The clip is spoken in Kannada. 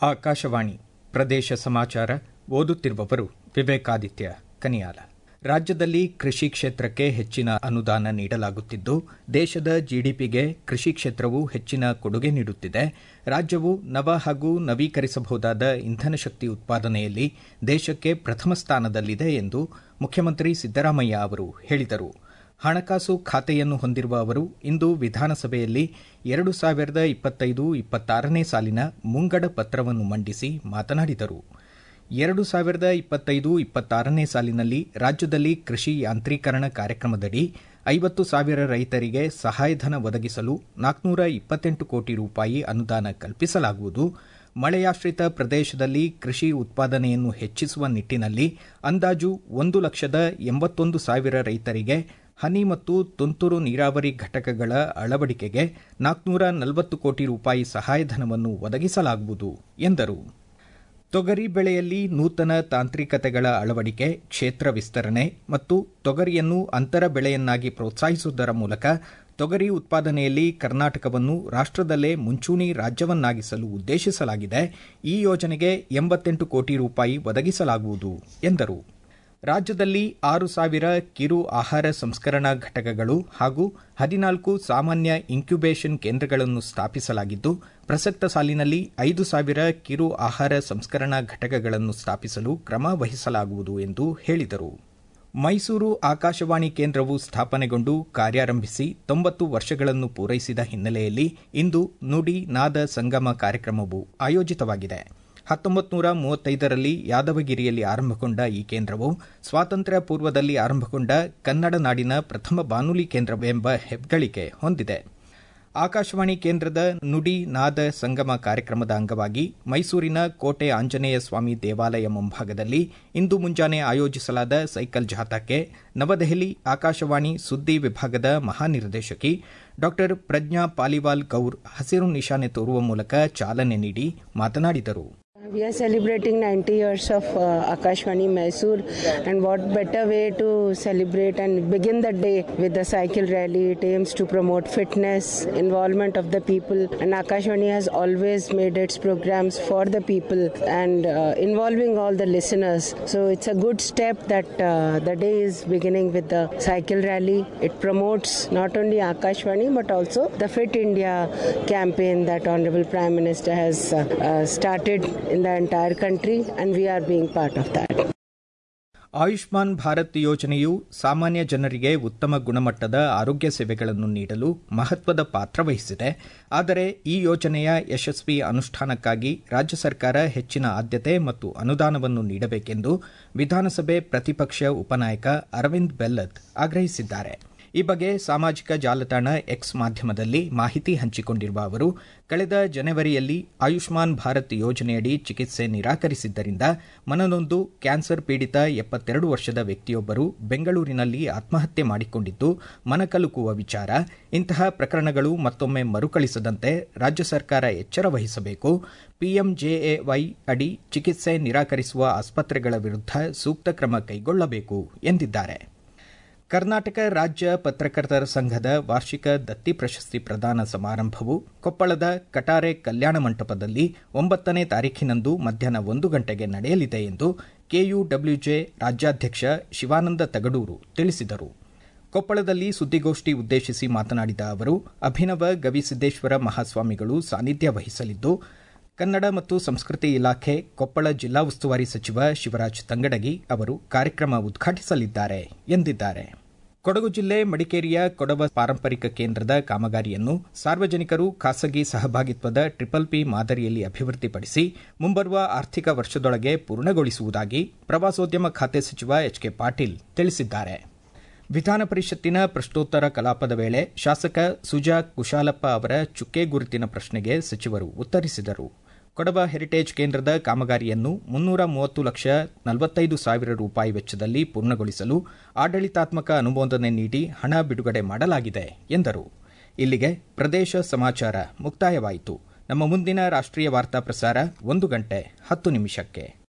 ಆಕಾಶವಾಣಿ ಪ್ರದೇಶ ಸಮಾಚಾರ ಓದುತ್ತಿರುವವರು ವಿವೇಕಾದಿತ್ಯ ಕನಿಯಾಲ ರಾಜ್ಯದಲ್ಲಿ ಕೃಷಿ ಕ್ಷೇತ್ರಕ್ಕೆ ಹೆಚ್ಚಿನ ಅನುದಾನ ನೀಡಲಾಗುತ್ತಿದ್ದು ದೇಶದ ಜಿಡಿಪಿಗೆ ಕೃಷಿ ಕ್ಷೇತ್ರವು ಹೆಚ್ಚಿನ ಕೊಡುಗೆ ನೀಡುತ್ತಿದೆ ರಾಜ್ಯವು ನವ ಹಾಗೂ ನವೀಕರಿಸಬಹುದಾದ ಇಂಧನ ಶಕ್ತಿ ಉತ್ಪಾದನೆಯಲ್ಲಿ ದೇಶಕ್ಕೆ ಪ್ರಥಮ ಸ್ಥಾನದಲ್ಲಿದೆ ಎಂದು ಮುಖ್ಯಮಂತ್ರಿ ಸಿದ್ದರಾಮಯ್ಯ ಅವರು ಹೇಳಿದರು ಹಣಕಾಸು ಖಾತೆಯನ್ನು ಹೊಂದಿರುವ ಅವರು ಇಂದು ವಿಧಾನಸಭೆಯಲ್ಲಿ ಎರಡು ಸಾವಿರದ ಇಪ್ಪತ್ತೈದು ಇಪ್ಪತ್ತಾರನೇ ಸಾಲಿನ ಮುಂಗಡ ಪತ್ರವನ್ನು ಮಂಡಿಸಿ ಮಾತನಾಡಿದರು ಎರಡು ಸಾವಿರದ ಇಪ್ಪತ್ತೈದು ಇಪ್ಪತ್ತಾರನೇ ಸಾಲಿನಲ್ಲಿ ರಾಜ್ಯದಲ್ಲಿ ಕೃಷಿ ಯಾಂತ್ರೀಕರಣ ಕಾರ್ಯಕ್ರಮದಡಿ ಐವತ್ತು ಸಾವಿರ ರೈತರಿಗೆ ಸಹಾಯಧನ ಒದಗಿಸಲು ನಾಲ್ಕುನೂರ ಇಪ್ಪತ್ತೆಂಟು ಕೋಟಿ ರೂಪಾಯಿ ಅನುದಾನ ಕಲ್ಪಿಸಲಾಗುವುದು ಮಳೆಯಾಶ್ರಿತ ಪ್ರದೇಶದಲ್ಲಿ ಕೃಷಿ ಉತ್ಪಾದನೆಯನ್ನು ಹೆಚ್ಚಿಸುವ ನಿಟ್ಟಿನಲ್ಲಿ ಅಂದಾಜು ಒಂದು ಲಕ್ಷದ ಎಂಬತ್ತೊಂದು ಸಾವಿರ ರೈತರಿಗೆ ಹನಿ ಮತ್ತು ತುಂತುರು ನೀರಾವರಿ ಘಟಕಗಳ ಅಳವಡಿಕೆಗೆ ನಾಲ್ಕುನೂರ ನಲವತ್ತು ಕೋಟಿ ರೂಪಾಯಿ ಸಹಾಯಧನವನ್ನು ಒದಗಿಸಲಾಗುವುದು ಎಂದರು ತೊಗರಿ ಬೆಳೆಯಲ್ಲಿ ನೂತನ ತಾಂತ್ರಿಕತೆಗಳ ಅಳವಡಿಕೆ ಕ್ಷೇತ್ರ ವಿಸ್ತರಣೆ ಮತ್ತು ತೊಗರಿಯನ್ನು ಅಂತರ ಬೆಳೆಯನ್ನಾಗಿ ಪ್ರೋತ್ಸಾಹಿಸುವುದರ ಮೂಲಕ ತೊಗರಿ ಉತ್ಪಾದನೆಯಲ್ಲಿ ಕರ್ನಾಟಕವನ್ನು ರಾಷ್ಟದಲ್ಲೇ ಮುಂಚೂಣಿ ರಾಜ್ಯವನ್ನಾಗಿಸಲು ಉದ್ದೇಶಿಸಲಾಗಿದೆ ಈ ಯೋಜನೆಗೆ ಎಂಬತ್ತೆಂಟು ಕೋಟಿ ರೂಪಾಯಿ ಒದಗಿಸಲಾಗುವುದು ಎಂದರು ರಾಜ್ಯದಲ್ಲಿ ಆರು ಸಾವಿರ ಕಿರು ಆಹಾರ ಸಂಸ್ಕರಣಾ ಘಟಕಗಳು ಹಾಗೂ ಹದಿನಾಲ್ಕು ಸಾಮಾನ್ಯ ಇನ್ಕ್ಯುಬೇಷನ್ ಕೇಂದ್ರಗಳನ್ನು ಸ್ಥಾಪಿಸಲಾಗಿದ್ದು ಪ್ರಸಕ್ತ ಸಾಲಿನಲ್ಲಿ ಐದು ಸಾವಿರ ಕಿರು ಆಹಾರ ಸಂಸ್ಕರಣಾ ಘಟಕಗಳನ್ನು ಸ್ಥಾಪಿಸಲು ಕ್ರಮ ವಹಿಸಲಾಗುವುದು ಎಂದು ಹೇಳಿದರು ಮೈಸೂರು ಆಕಾಶವಾಣಿ ಕೇಂದ್ರವು ಸ್ಥಾಪನೆಗೊಂಡು ಕಾರ್ಯಾರಂಭಿಸಿ ತೊಂಬತ್ತು ವರ್ಷಗಳನ್ನು ಪೂರೈಸಿದ ಹಿನ್ನೆಲೆಯಲ್ಲಿ ಇಂದು ನುಡಿ ನಾದ ಸಂಗಮ ಕಾರ್ಯಕ್ರಮವು ಆಯೋಜಿತವಾಗಿದೆ ಹತ್ತೊಂಬತ್ತು ನೂರ ಮೂವತ್ತೈದರಲ್ಲಿ ಯಾದವಗಿರಿಯಲ್ಲಿ ಆರಂಭಗೊಂಡ ಈ ಕೇಂದ್ರವು ಸ್ವಾತಂತ್ರ್ಯ ಪೂರ್ವದಲ್ಲಿ ಆರಂಭಗೊಂಡ ಕನ್ನಡ ನಾಡಿನ ಪ್ರಥಮ ಬಾನುಲಿ ಕೇಂದ್ರವೆಂಬ ಹೆಗ್ಗಳಿಕೆ ಹೊಂದಿದೆ ಆಕಾಶವಾಣಿ ಕೇಂದ್ರದ ನುಡಿ ನಾದ ಸಂಗಮ ಕಾರ್ಯಕ್ರಮದ ಅಂಗವಾಗಿ ಮೈಸೂರಿನ ಕೋಟೆ ಆಂಜನೇಯ ಸ್ವಾಮಿ ದೇವಾಲಯ ಮುಂಭಾಗದಲ್ಲಿ ಇಂದು ಮುಂಜಾನೆ ಆಯೋಜಿಸಲಾದ ಸೈಕಲ್ ಜಾಥಾಕ್ಕೆ ನವದೆಹಲಿ ಆಕಾಶವಾಣಿ ಸುದ್ದಿ ವಿಭಾಗದ ಮಹಾನಿರ್ದೇಶಕಿ ಡಾ ಪ್ರಜ್ಞಾ ಪಾಲಿವಾಲ್ ಗೌರ್ ಹಸಿರು ನಿಶಾನೆ ತೋರುವ ಮೂಲಕ ಚಾಲನೆ ನೀಡಿ ಮಾತನಾಡಿದರು We are celebrating 90 years of uh, Akashvani Mysore, and what better way to celebrate and begin the day with the cycle rally? It aims to promote fitness, involvement of the people, and Akashvani has always made its programs for the people and uh, involving all the listeners. So it's a good step that uh, the day is beginning with the cycle rally. It promotes not only Akashvani but also the Fit India campaign that Honorable Prime Minister has started in the entire country and we are being part of that. Ayushman Bharat ಯೋಜನೆಯು ಸಾಮಾನ್ಯ ಜನರಿಗೆ ಉತ್ತಮ ಗುಣಮಟ್ಟದ ಆರೋಗ್ಯ ಸೇವೆಗಳನ್ನು ನೀಡಲು ಮಹತ್ವದ ಪಾತ್ರ ವಹಿಸಿದೆ ಆದರೆ ಈ ಯೋಜನೆಯ ಯಶಸ್ವಿ ಅನುಷ್ಠಾನಕ್ಕಾಗಿ ರಾಜ್ಯ ಸರ್ಕಾರ ಹೆಚ್ಚಿನ ಆದ್ಯತೆ ಮತ್ತು ಅನುದಾನವನ್ನು ನೀಡಬೇಕೆಂದು ವಿಧಾನಸಭೆ ಪ್ರತಿಪಕ್ಷ ಉಪನಾಯಕ ಅರವಿಂದ್ ಬೆಲ್ಲದ್ ಆಗ್ರಹಿಸಿದ್ದಾರೆ ಈ ಬಗ್ಗೆ ಸಾಮಾಜಿಕ ಜಾಲತಾಣ ಎಕ್ಸ್ ಮಾಧ್ಯಮದಲ್ಲಿ ಮಾಹಿತಿ ಹಂಚಿಕೊಂಡಿರುವ ಅವರು ಕಳೆದ ಜನವರಿಯಲ್ಲಿ ಆಯುಷ್ಮಾನ್ ಭಾರತ್ ಯೋಜನೆಯಡಿ ಚಿಕಿತ್ಸೆ ನಿರಾಕರಿಸಿದ್ದರಿಂದ ಮನನೊಂದು ಕ್ಯಾನ್ಸರ್ ಪೀಡಿತ ಎಪ್ಪತ್ತೆರಡು ವರ್ಷದ ವ್ಯಕ್ತಿಯೊಬ್ಬರು ಬೆಂಗಳೂರಿನಲ್ಲಿ ಆತ್ಮಹತ್ಯೆ ಮಾಡಿಕೊಂಡಿದ್ದು ಮನಕಲುಕುವ ವಿಚಾರ ಇಂತಹ ಪ್ರಕರಣಗಳು ಮತ್ತೊಮ್ಮೆ ಮರುಕಳಿಸದಂತೆ ರಾಜ್ಯ ಸರ್ಕಾರ ಎಚ್ಚರ ವಹಿಸಬೇಕು ಪಿಎಂಜೆಎವೈ ಅಡಿ ಚಿಕಿತ್ಸೆ ನಿರಾಕರಿಸುವ ಆಸ್ಪತ್ರೆಗಳ ವಿರುದ್ಧ ಸೂಕ್ತ ಕ್ರಮ ಕೈಗೊಳ್ಳಬೇಕು ಎಂದಿದ್ದಾರೆ ಕರ್ನಾಟಕ ರಾಜ್ಯ ಪತ್ರಕರ್ತರ ಸಂಘದ ವಾರ್ಷಿಕ ದತ್ತಿ ಪ್ರಶಸ್ತಿ ಪ್ರದಾನ ಸಮಾರಂಭವು ಕೊಪ್ಪಳದ ಕಟಾರೆ ಕಲ್ಯಾಣ ಮಂಟಪದಲ್ಲಿ ಒಂಬತ್ತನೇ ತಾರೀಖಿನಂದು ಮಧ್ಯಾಹ್ನ ಒಂದು ಗಂಟೆಗೆ ನಡೆಯಲಿದೆ ಎಂದು ಕೆಯುಡಬ್ಲ್ಯೂಜೆ ರಾಜ್ಯಾಧ್ಯಕ್ಷ ಶಿವಾನಂದ ತಗಡೂರು ತಿಳಿಸಿದರು ಕೊಪ್ಪಳದಲ್ಲಿ ಸುದ್ದಿಗೋಷ್ಠಿ ಉದ್ದೇಶಿಸಿ ಮಾತನಾಡಿದ ಅವರು ಅಭಿನವ ಗವಿಸಿದ್ದೇಶ್ವರ ಮಹಾಸ್ವಾಮಿಗಳು ಸಾನ್ನಿಧ್ಯ ವಹಿಸಲಿದ್ದು ಕನ್ನಡ ಮತ್ತು ಸಂಸ್ಕೃತಿ ಇಲಾಖೆ ಕೊಪ್ಪಳ ಜಿಲ್ಲಾ ಉಸ್ತುವಾರಿ ಸಚಿವ ಶಿವರಾಜ್ ತಂಗಡಗಿ ಅವರು ಕಾರ್ಯಕ್ರಮ ಉದ್ಘಾಟಿಸಲಿದ್ದಾರೆ ಎಂದಿದ್ದಾರೆ ಕೊಡಗು ಜಿಲ್ಲೆ ಮಡಿಕೇರಿಯ ಕೊಡವ ಪಾರಂಪರಿಕ ಕೇಂದ್ರದ ಕಾಮಗಾರಿಯನ್ನು ಸಾರ್ವಜನಿಕರು ಖಾಸಗಿ ಸಹಭಾಗಿತ್ವದ ಟ್ರಿಪಲ್ ಪಿ ಮಾದರಿಯಲ್ಲಿ ಅಭಿವೃದ್ಧಿಪಡಿಸಿ ಮುಂಬರುವ ಆರ್ಥಿಕ ವರ್ಷದೊಳಗೆ ಪೂರ್ಣಗೊಳಿಸುವುದಾಗಿ ಪ್ರವಾಸೋದ್ಯಮ ಖಾತೆ ಸಚಿವ ಎಚ್ ಕೆ ಪಾಟೀಲ್ ತಿಳಿಸಿದ್ದಾರೆ ವಿಧಾನ ಪರಿಷತ್ತಿನ ಪ್ರಶ್ನೋತ್ತರ ಕಲಾಪದ ವೇಳೆ ಶಾಸಕ ಸುಜಾ ಕುಶಾಲಪ್ಪ ಅವರ ಚುಕ್ಕೆ ಗುರುತಿನ ಪ್ರಶ್ನೆಗೆ ಸಚಿವರು ಉತ್ತರಿಸಿದರು ಕೊಡವ ಹೆರಿಟೇಜ್ ಕೇಂದ್ರದ ಕಾಮಗಾರಿಯನ್ನು ಮುನ್ನೂರ ಮೂವತ್ತು ಲಕ್ಷ ನಲವತ್ತೈದು ಸಾವಿರ ರೂಪಾಯಿ ವೆಚ್ಚದಲ್ಲಿ ಪೂರ್ಣಗೊಳಿಸಲು ಆಡಳಿತಾತ್ಮಕ ಅನುಮೋದನೆ ನೀಡಿ ಹಣ ಬಿಡುಗಡೆ ಮಾಡಲಾಗಿದೆ ಎಂದರು ಇಲ್ಲಿಗೆ ಪ್ರದೇಶ ಸಮಾಚಾರ ಮುಕ್ತಾಯವಾಯಿತು ನಮ್ಮ ಮುಂದಿನ ರಾಷ್ಟ್ರೀಯ ವಾರ್ತಾ ಪ್ರಸಾರ ಒಂದು ಗಂಟೆ ಹತ್ತು ನಿಮಿಷಕ್ಕೆ